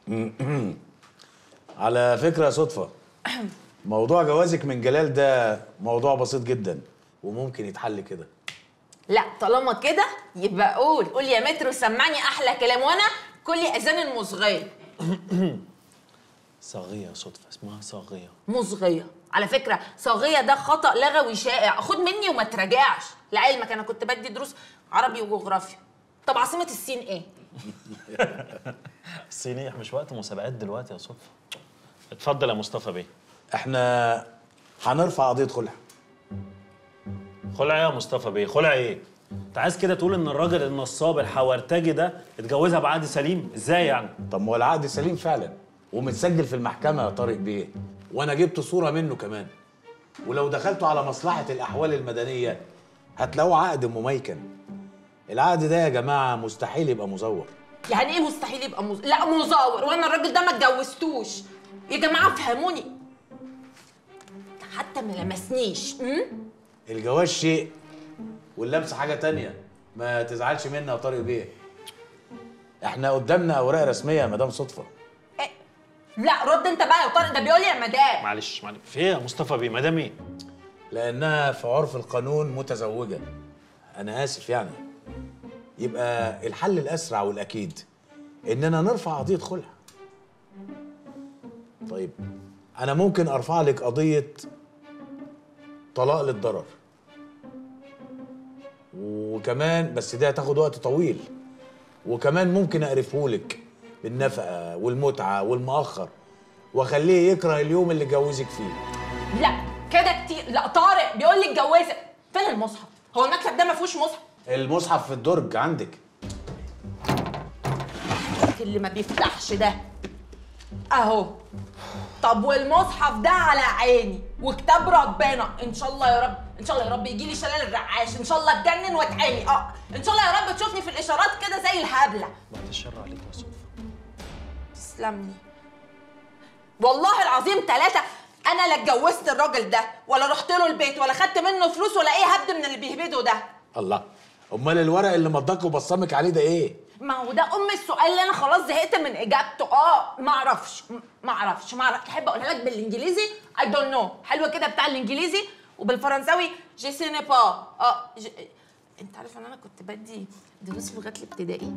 على فكرة صدفة موضوع جوازك من جلال ده موضوع بسيط جدا وممكن يتحل كده لا طالما كده يبقى قول قول يا متر وسمعني احلى كلام وانا كل اذان المصغيه صاغية صدفة اسمها صاغية مصغيه على فكره صاغيه ده خطا لغوي شائع خد مني وما تراجعش لعلمك انا كنت بدي دروس عربي وجغرافيا طب عاصمه الصين ايه الصينية مش وقت مسابقات دلوقتي يا صدفة اتفضل يا مصطفى بيه احنا هنرفع قضية خلع خلع ايه يا مصطفى بيه خلع ايه انت عايز كده تقول ان الراجل النصاب الحورتجي ده اتجوزها بعقد سليم ازاي يعني طب ما هو العقد سليم فعلا ومتسجل في المحكمة يا طارق بيه وانا جبت صورة منه كمان ولو دخلتوا على مصلحة الأحوال المدنية هتلاقوا عقد مميكن العقد ده يا جماعة مستحيل يبقى مزور يعني ايه مستحيل يبقى مز... لا مزور وانا الراجل ده ما اتجوزتوش يا جماعه فهموني حتى ما لمسنيش امم الجواز شيء واللمس حاجة تانية ما تزعلش مني يا طارق بيه احنا قدامنا اوراق رسمية يا مدام صدفة إيه؟ لا رد انت بقى يا طارق ده بيقول لي يا مدام معلش معلش في ايه يا مصطفى بيه مدام ايه لانها في عرف القانون متزوجة انا اسف يعني يبقى الحل الاسرع والاكيد اننا نرفع قضية خلع طيب انا ممكن ارفع لك قضية طلاق للضرر وكمان بس دي هتاخد وقت طويل وكمان ممكن اقرفهولك بالنفقة والمتعة والمؤخر واخليه يكره اليوم اللي جوزك فيه لا كده كتير لا طارق بيقول لي اتجوزك فين المصحف هو المكتب ده ما فيهوش مصحف المصحف في الدرج عندك اللي ما بيفتحش ده اهو طب والمصحف ده على عيني وكتاب ربنا ان شاء الله يا رب ان شاء الله يا رب يجي لي شلال الرعاش ان شاء الله اتجنن واتعمي اه ان شاء الله يا رب تشوفني في الاشارات كده زي الهبله بعد الشر عليك يا صدفة تسلمني والله العظيم ثلاثة أنا لا اتجوزت الراجل ده ولا رحت له البيت ولا خدت منه فلوس ولا أي هبد من اللي بيهبده ده الله امال الورق اللي مضاك وبصمك عليه ده ايه ما هو ده ام السؤال اللي انا خلاص زهقت من اجابته اه ما اعرفش ما اعرفش ما اعرفش تحب اقولها لك بالانجليزي اي دونت نو حلوه كده بتاع الانجليزي وبالفرنساوي جي سي ني با اه ج... انت عارف ان انا كنت بدي دروس لغات الابتدائي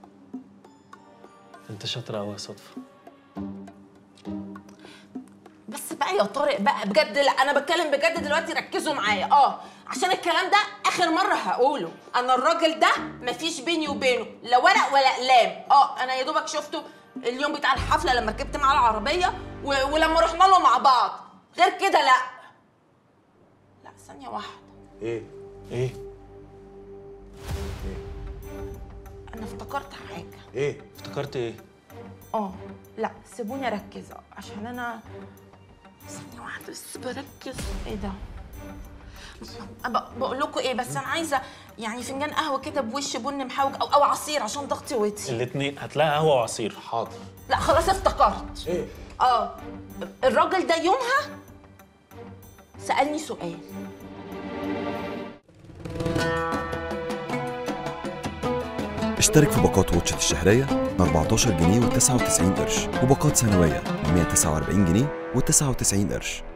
انت شاطرة قوي يا صدفة بس بقى يا طارق بقى بجد لا انا بتكلم بجد دلوقتي ركزوا معايا اه عشان الكلام ده اخر مره هقوله انا الراجل ده مفيش بيني وبينه لا ورق ولا اقلام اه انا يا دوبك شفته اليوم بتاع الحفله لما ركبت معاه العربيه و... ولما رحنا له مع بعض غير كده لا لا ثانيه واحده ايه ايه انا افتكرت حاجه ايه افتكرت ايه اه لا سيبوني اركز عشان انا ثانيه واحده بس بركز ايه ده ب- بقول لكم ايه بس انا عايزه يعني فنجان قهوه كده بوش بن محوج او او عصير عشان ضغطي وطي الاتنين هتلاقي قهوة وعصير حاضر لا خلاص افتكرت ايه اه الراجل ده يومها سالني سؤال اشترك في باقات واتشت الشهرية ب 14 جنيه و99 قرش وباقات سنوية ب 149 جنيه و99 قرش